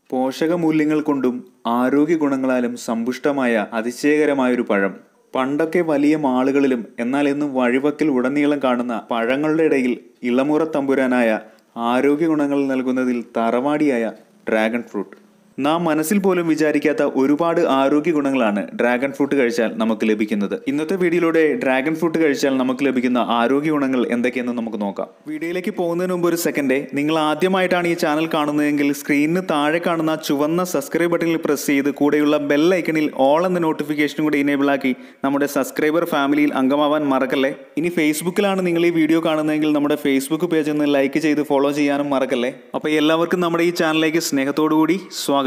പോഷക മൂല്യങ്ങൾ കൊണ്ടും ആരോഗ്യ ഗുണങ്ങളാലും സമ്പുഷ്ടമായ അതിശയകരമായൊരു പഴം പണ്ടൊക്കെ വലിയ മാളുകളിലും എന്നാൽ ഇന്ന് വഴിവക്കിൽ ഉടനീളം കാണുന്ന പഴങ്ങളുടെ ഇടയിൽ ഇളമുറ തമ്പുരാനായ ആരോഗ്യ ഗുണങ്ങൾ നൽകുന്നതിൽ തറവാടിയായ ഡ്രാഗൺ ഫ്രൂട്ട് നാം മനസ്സിൽ പോലും വിചാരിക്കാത്ത ഒരുപാട് ആരോഗ്യ ഗുണങ്ങളാണ് ഡ്രാഗൺ ഫ്രൂട്ട് കഴിച്ചാൽ നമുക്ക് ലഭിക്കുന്നത് ഇന്നത്തെ വീഡിയോയിലൂടെ ഡ്രാഗൺ ഫ്രൂട്ട് കഴിച്ചാൽ നമുക്ക് ലഭിക്കുന്ന ആരോഗ്യ ഗുണങ്ങൾ എന്തൊക്കെയെന്ന് നമുക്ക് നോക്കാം വീഡിയോയിലേക്ക് പോകുന്നതിന് മുമ്പ് ഒരു സെക്കൻഡ് നിങ്ങൾ ആദ്യമായിട്ടാണ് ഈ ചാനൽ കാണുന്നതെങ്കിൽ സ്ക്രീനിന് താഴെ കാണുന്ന ചുവന്ന സബ്സ്ക്രൈബ് ബട്ടണിൽ പ്രസ് ചെയ്ത് കൂടെയുള്ള ബെൽ ഐക്കണിൽ ഓൾ എന്ന നോട്ടിഫിക്കേഷനും കൂടി ഇനേബിൾ ആക്കി നമ്മുടെ സബ്സ്ക്രൈബർ ഫാമിലിയിൽ അംഗമാവാൻ മറക്കല്ലേ ഇനി ഫേസ്ബുക്കിലാണ് നിങ്ങൾ ഈ വീഡിയോ കാണുന്നതെങ്കിൽ നമ്മുടെ ഫേസ്ബുക്ക് പേജ് ഒന്ന് ലൈക്ക് ചെയ്ത് ഫോളോ ചെയ്യാനും മറക്കല്ലേ അപ്പോൾ എല്ലാവർക്കും നമ്മുടെ ഈ ചാനലിലേക്ക് സ്നേഹത്തോടു കൂടി സ്വാഗതം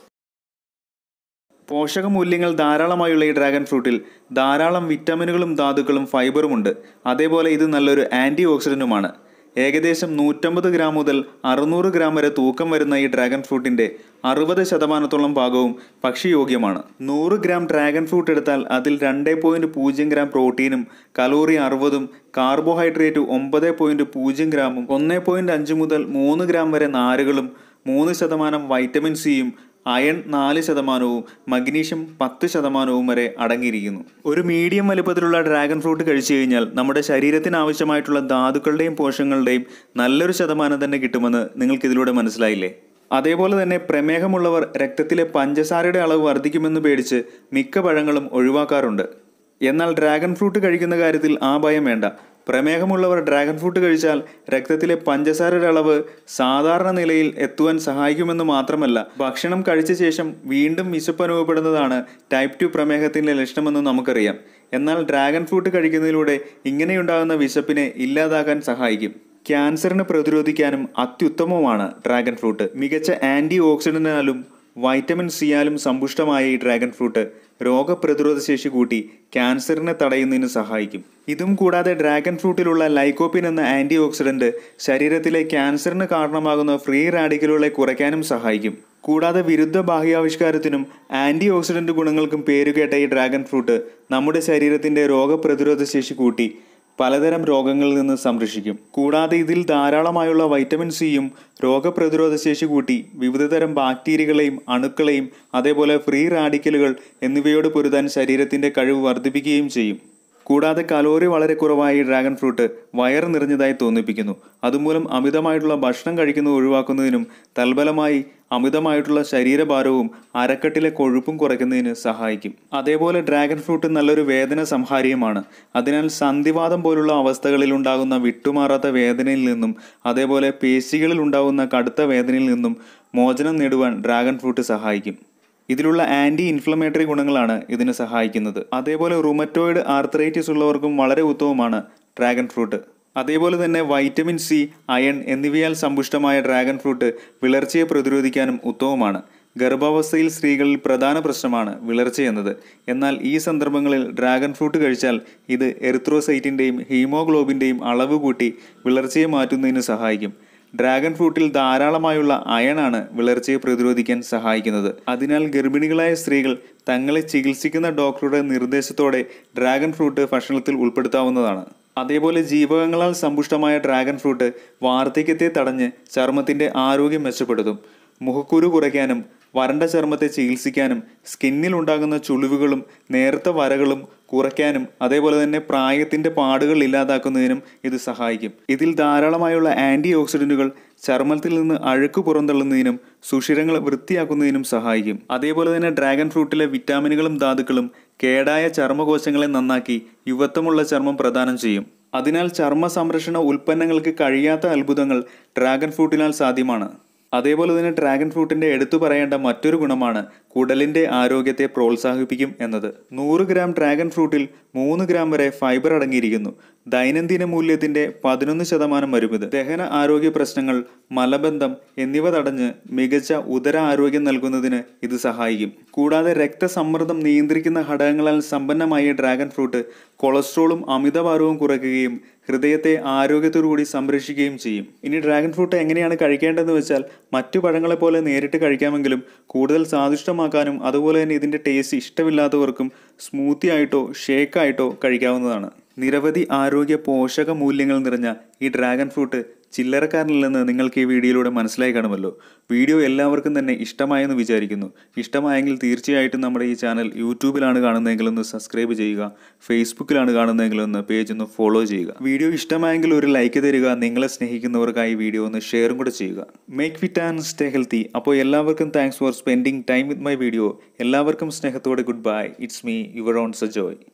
പോഷക മൂല്യങ്ങൾ ധാരാളമായുള്ള ഈ ഡ്രാഗൺ ഫ്രൂട്ടിൽ ധാരാളം വിറ്റമിനുകളും ധാതുക്കളും ഫൈബറുമുണ്ട് അതേപോലെ ഇത് നല്ലൊരു ആൻറ്റി ഓക്സിഡൻറ്റുമാണ് ഏകദേശം നൂറ്റമ്പത് ഗ്രാം മുതൽ അറുന്നൂറ് ഗ്രാം വരെ തൂക്കം വരുന്ന ഈ ഡ്രാഗൺ ഫ്രൂട്ടിൻ്റെ അറുപത് ശതമാനത്തോളം ഭാഗവും ഭക്ഷ്യയോഗ്യമാണ് നൂറ് ഗ്രാം ഡ്രാഗൺ ഫ്രൂട്ട് എടുത്താൽ അതിൽ രണ്ട് പോയിൻറ്റ് പൂജ്യം ഗ്രാം പ്രോട്ടീനും കലോറി അറുപതും കാർബോഹൈഡ്രേറ്റ് ഒമ്പത് പോയിൻറ്റ് പൂജ്യം ഗ്രാമും ഒന്ന് പോയിൻറ്റ് അഞ്ച് മുതൽ മൂന്ന് ഗ്രാം വരെ നാരുകളും മൂന്ന് ശതമാനം വൈറ്റമിൻ സിയും അയൺ നാല് ശതമാനവും മഗ്നീഷ്യം പത്ത് ശതമാനവും വരെ അടങ്ങിയിരിക്കുന്നു ഒരു മീഡിയം വലുപ്പത്തിലുള്ള ഡ്രാഗൺ ഫ്രൂട്ട് കഴിച്ചു കഴിഞ്ഞാൽ നമ്മുടെ ശരീരത്തിന് ആവശ്യമായിട്ടുള്ള ധാതുക്കളുടെയും പോഷകങ്ങളുടെയും നല്ലൊരു ശതമാനം തന്നെ കിട്ടുമെന്ന് നിങ്ങൾക്ക് ഇതിലൂടെ മനസ്സിലായില്ലേ അതേപോലെ തന്നെ പ്രമേഹമുള്ളവർ രക്തത്തിലെ പഞ്ചസാരയുടെ അളവ് വർദ്ധിക്കുമെന്ന് പേടിച്ച് മിക്ക പഴങ്ങളും ഒഴിവാക്കാറുണ്ട് എന്നാൽ ഡ്രാഗൺ ഫ്രൂട്ട് കഴിക്കുന്ന കാര്യത്തിൽ ആ ഭയം വേണ്ട പ്രമേഹമുള്ളവർ ഡ്രാഗൺ ഫ്രൂട്ട് കഴിച്ചാൽ രക്തത്തിലെ പഞ്ചസാരയുടെ അളവ് സാധാരണ നിലയിൽ എത്തുവാൻ സഹായിക്കുമെന്ന് മാത്രമല്ല ഭക്ഷണം കഴിച്ച ശേഷം വീണ്ടും വിശപ്പ് അനുഭവപ്പെടുന്നതാണ് ടൈപ്പ് ടു പ്രമേഹത്തിൻ്റെ ലക്ഷണമെന്ന് നമുക്കറിയാം എന്നാൽ ഡ്രാഗൺ ഫ്രൂട്ട് കഴിക്കുന്നതിലൂടെ ഇങ്ങനെയുണ്ടാകുന്ന വിശപ്പിനെ ഇല്ലാതാക്കാൻ സഹായിക്കും ക്യാൻസറിനെ പ്രതിരോധിക്കാനും അത്യുത്തമമാണ് ഡ്രാഗൺ ഫ്രൂട്ട് മികച്ച ആൻറ്റി ഓക്സിഡന്റിനാലും വൈറ്റമിൻ സിയാലും സമ്പുഷ്ടമായ ഈ ഡ്രാഗൺ ഫ്രൂട്ട് രോഗപ്രതിരോധ ശേഷി കൂട്ടി ക്യാൻസറിനെ തടയുന്നതിന് സഹായിക്കും ഇതും കൂടാതെ ഡ്രാഗൺ ഫ്രൂട്ടിലുള്ള ലൈക്കോപ്പിൻ എന്ന ആൻറ്റി ഓക്സിഡന്റ് ശരീരത്തിലെ ക്യാൻസറിന് കാരണമാകുന്ന ഫ്രീ റാഡിക്കലുകളെ കുറയ്ക്കാനും സഹായിക്കും കൂടാതെ വിരുദ്ധ ബാഹ്യാവിഷ്കാരത്തിനും ആൻറ്റി ഓക്സിഡന്റ് ഗുണങ്ങൾക്കും പേരുകേട്ട ഈ ഡ്രാഗൺ ഫ്രൂട്ട് നമ്മുടെ ശരീരത്തിന്റെ രോഗപ്രതിരോധ ശേഷി കൂട്ടി പലതരം രോഗങ്ങളിൽ നിന്ന് സംരക്ഷിക്കും കൂടാതെ ഇതിൽ ധാരാളമായുള്ള വൈറ്റമിൻ സിയും രോഗപ്രതിരോധ ശേഷി കൂട്ടി വിവിധതരം ബാക്ടീരിയകളെയും അണുക്കളെയും അതേപോലെ ഫ്രീ റാഡിക്കലുകൾ എന്നിവയോട് പൊരുതാൻ ശരീരത്തിന്റെ കഴിവ് വർദ്ധിപ്പിക്കുകയും ചെയ്യും കൂടാതെ കലോറി വളരെ കുറവായ ഈ ഡ്രാഗൺ ഫ്രൂട്ട് വയർ നിറഞ്ഞതായി തോന്നിപ്പിക്കുന്നു അതുമൂലം അമിതമായിട്ടുള്ള ഭക്ഷണം കഴിക്കുന്നത് ഒഴിവാക്കുന്നതിനും തൽഫലമായി അമിതമായിട്ടുള്ള ശരീരഭാരവും അരക്കെട്ടിലെ കൊഴുപ്പും കുറയ്ക്കുന്നതിന് സഹായിക്കും അതേപോലെ ഡ്രാഗൺ ഫ്രൂട്ട് നല്ലൊരു വേദന സംഹാരിയുമാണ് അതിനാൽ സന്ധിവാദം പോലുള്ള അവസ്ഥകളിൽ ഉണ്ടാകുന്ന വിട്ടുമാറാത്ത വേദനയിൽ നിന്നും അതേപോലെ പേശികളിൽ ഉണ്ടാകുന്ന കടുത്ത വേദനയിൽ നിന്നും മോചനം നേടുവാൻ ഡ്രാഗൺ ഫ്രൂട്ട് സഹായിക്കും ഇതിലുള്ള ആൻറ്റി ഇൻഫ്ലമേറ്ററി ഗുണങ്ങളാണ് ഇതിന് സഹായിക്കുന്നത് അതേപോലെ റുമറ്റോയിഡ് ആർത്രൈറ്റിസ് ഉള്ളവർക്കും വളരെ ഉത്തമമാണ് ഡ്രാഗൺ ഫ്രൂട്ട് അതേപോലെ തന്നെ വൈറ്റമിൻ സി അയൺ എന്നിവയാൽ സമ്പുഷ്ടമായ ഡ്രാഗൺ ഫ്രൂട്ട് വിളർച്ചയെ പ്രതിരോധിക്കാനും ഉത്തമമാണ് ഗർഭാവസ്ഥയിൽ സ്ത്രീകളിൽ പ്രധാന പ്രശ്നമാണ് വിളർച്ച എന്നത് എന്നാൽ ഈ സന്ദർഭങ്ങളിൽ ഡ്രാഗൺ ഫ്രൂട്ട് കഴിച്ചാൽ ഇത് എറിത്രോസൈറ്റിൻ്റെയും ഹീമോഗ്ലോബിൻ്റെയും അളവ് കൂട്ടി വിളർച്ചയെ മാറ്റുന്നതിന് സഹായിക്കും ഡ്രാഗൺ ഫ്രൂട്ടിൽ ധാരാളമായുള്ള അയണാണ് വിളർച്ചയെ പ്രതിരോധിക്കാൻ സഹായിക്കുന്നത് അതിനാൽ ഗർഭിണികളായ സ്ത്രീകൾ തങ്ങളെ ചികിത്സിക്കുന്ന ഡോക്ടറുടെ നിർദ്ദേശത്തോടെ ഡ്രാഗൺ ഫ്രൂട്ട് ഭക്ഷണത്തിൽ ഉൾപ്പെടുത്താവുന്നതാണ് അതേപോലെ ജീവകങ്ങളാൽ സമ്പുഷ്ടമായ ഡ്രാഗൺ ഫ്രൂട്ട് വാർദ്ധക്യത്തെ തടഞ്ഞ് ചർമ്മത്തിൻ്റെ ആരോഗ്യം മെച്ചപ്പെടുത്തും മുഖക്കുരു കുറയ്ക്കാനും വരണ്ട ചർമ്മത്തെ ചികിത്സിക്കാനും സ്കിന്നിൽ ഉണ്ടാകുന്ന ചുളിവുകളും നേർത്ത വരകളും കുറയ്ക്കാനും അതേപോലെ തന്നെ പ്രായത്തിന്റെ പാടുകൾ ഇല്ലാതാക്കുന്നതിനും ഇത് സഹായിക്കും ഇതിൽ ധാരാളമായുള്ള ആന്റി ഓക്സിഡന്റുകൾ ചർമ്മത്തിൽ നിന്ന് അഴുക്ക് പുറന്തള്ളുന്നതിനും സുഷിരങ്ങൾ വൃത്തിയാക്കുന്നതിനും സഹായിക്കും അതേപോലെ തന്നെ ഡ്രാഗൺ ഫ്രൂട്ടിലെ വിറ്റാമിനുകളും ധാതുക്കളും കേടായ ചർമ്മകോശങ്ങളെ നന്നാക്കി യുവത്വമുള്ള ചർമ്മം പ്രദാനം ചെയ്യും അതിനാൽ ചർമ്മ സംരക്ഷണ ഉൽപ്പന്നങ്ങൾക്ക് കഴിയാത്ത അത്ഭുതങ്ങൾ ഡ്രാഗൺ ഫ്രൂട്ടിനാൽ സാധ്യമാണ് അതേപോലെ തന്നെ ഡ്രാഗൺ ഫ്രൂട്ടിന്റെ എടുത്തു പറയേണ്ട മറ്റൊരു ഗുണമാണ് കുടലിന്റെ ആരോഗ്യത്തെ പ്രോത്സാഹിപ്പിക്കും എന്നത് നൂറ് ഗ്രാം ഡ്രാഗൺ ഫ്രൂട്ടിൽ മൂന്ന് ഗ്രാം വരെ ഫൈബർ അടങ്ങിയിരിക്കുന്നു ദൈനംദിന മൂല്യത്തിന്റെ പതിനൊന്ന് ശതമാനം വരും ഇത് ദഹന ആരോഗ്യ പ്രശ്നങ്ങൾ മലബന്ധം എന്നിവ തടഞ്ഞ് മികച്ച ഉദര ആരോഗ്യം നൽകുന്നതിന് ഇത് സഹായിക്കും കൂടാതെ രക്തസമ്മർദ്ദം നിയന്ത്രിക്കുന്ന ഘടകങ്ങളാൽ സമ്പന്നമായ ഡ്രാഗൺ ഫ്രൂട്ട് കൊളസ്ട്രോളും അമിതഭാരവും കുറയ്ക്കുകയും ഹൃദയത്തെ ആരോഗ്യത്തോടുകൂടി സംരക്ഷിക്കുകയും ചെയ്യും ഇനി ഡ്രാഗൺ ഫ്രൂട്ട് എങ്ങനെയാണ് കഴിക്കേണ്ടതെന്ന് വെച്ചാൽ മറ്റു പഴങ്ങളെ പോലെ നേരിട്ട് കഴിക്കാമെങ്കിലും കൂടുതൽ സ്വാദിഷ്ടമാക്കാനും അതുപോലെ തന്നെ ഇതിൻ്റെ ടേസ്റ്റ് ഇഷ്ടമില്ലാത്തവർക്കും സ്മൂത്തി ആയിട്ടോ ഷേക്കായിട്ടോ കഴിക്കാവുന്നതാണ് നിരവധി ആരോഗ്യ പോഷക മൂല്യങ്ങൾ നിറഞ്ഞ ഈ ഡ്രാഗൺ ഫ്രൂട്ട് ചില്ലറക്കാരനില്ലെന്ന് നിങ്ങൾക്ക് ഈ വീഡിയോയിലൂടെ മനസ്സിലായി കാണുമല്ലോ വീഡിയോ എല്ലാവർക്കും തന്നെ ഇഷ്ടമായെന്ന് വിചാരിക്കുന്നു ഇഷ്ടമായെങ്കിൽ തീർച്ചയായിട്ടും നമ്മുടെ ഈ ചാനൽ യൂട്യൂബിലാണ് കാണുന്നതെങ്കിൽ ഒന്ന് സബ്സ്ക്രൈബ് ചെയ്യുക ഫേസ്ബുക്കിലാണ് കാണുന്നതെങ്കിൽ ഒന്ന് പേജ് ഒന്ന് ഫോളോ ചെയ്യുക വീഡിയോ ഇഷ്ടമായെങ്കിൽ ഒരു ലൈക്ക് തരിക നിങ്ങളെ സ്നേഹിക്കുന്നവർക്കായി വീഡിയോ ഒന്ന് ഷെയറും കൂടെ ചെയ്യുക make fit and stay healthy അപ്പോൾ എല്ലാവർക്കും thanks for spending time with my video എല്ലാവർക്കും സ്നേഹത്തോടെ good bye it's me your own Sajoy